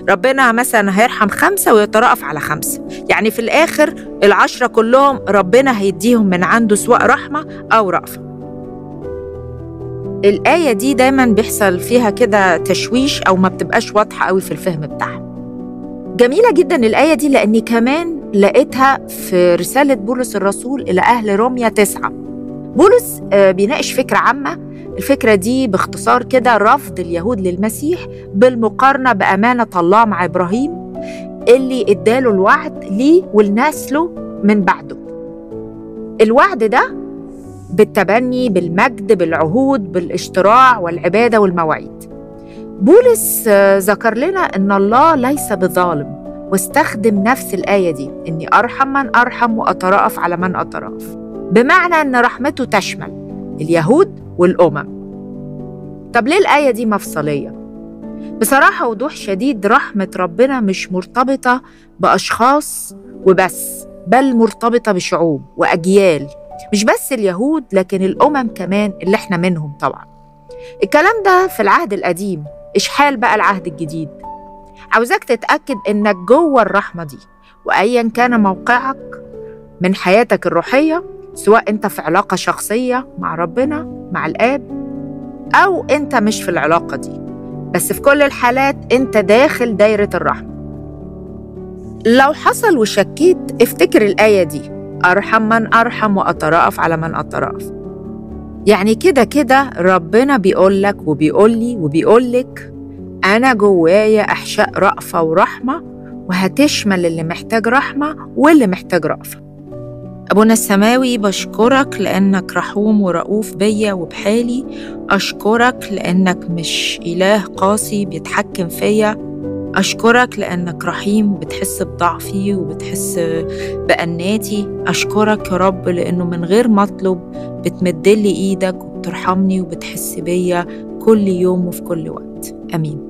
ربنا مثلا هيرحم خمسة ويترأف على خمسة يعني في الآخر العشرة كلهم ربنا هيديهم من عنده سواء رحمة أو رأفة الآية دي دايما بيحصل فيها كده تشويش أو ما بتبقاش واضحة قوي في الفهم بتاعها جميلة جدا الآية دي لأني كمان لقيتها في رسالة بولس الرسول إلى أهل روميا تسعة بولس بيناقش فكرة عامة الفكرة دي باختصار كده رفض اليهود للمسيح بالمقارنة بأمانة الله مع إبراهيم اللي اداله الوعد ليه ولنسله من بعده الوعد ده بالتبني بالمجد بالعهود بالاشتراع والعبادة والمواعيد بولس ذكر لنا ان الله ليس بظالم واستخدم نفس الايه دي اني ارحم من ارحم واترأف على من اترأف بمعنى ان رحمته تشمل اليهود والامم طب ليه الايه دي مفصليه بصراحه وضوح شديد رحمه ربنا مش مرتبطه باشخاص وبس بل مرتبطه بشعوب واجيال مش بس اليهود لكن الامم كمان اللي احنا منهم طبعا الكلام ده في العهد القديم إشحال بقى العهد الجديد عاوزاك تتأكد إنك جوه الرحمة دي وأيا كان موقعك من حياتك الروحية سواء أنت في علاقة شخصية مع ربنا مع الآب أو أنت مش في العلاقة دي بس في كل الحالات أنت داخل دايرة الرحمة لو حصل وشكيت افتكر الآية دي أرحم من أرحم وأترأف على من أترأف يعني كده كده ربنا بيقول لك وبيقول لي وبيقول لك أنا جوايا أحشاء رأفة ورحمة وهتشمل اللي محتاج رحمة واللي محتاج رأفة أبونا السماوي بشكرك لأنك رحوم ورؤوف بيا وبحالي أشكرك لأنك مش إله قاسي بيتحكم فيا أشكرك لأنك رحيم وبتحس بضعفي وبتحس بأناتي أشكرك يا رب لأنه من غير ما أطلب بتمدلي إيدك وبترحمني وبتحس بيا كل يوم وفي كل وقت آمين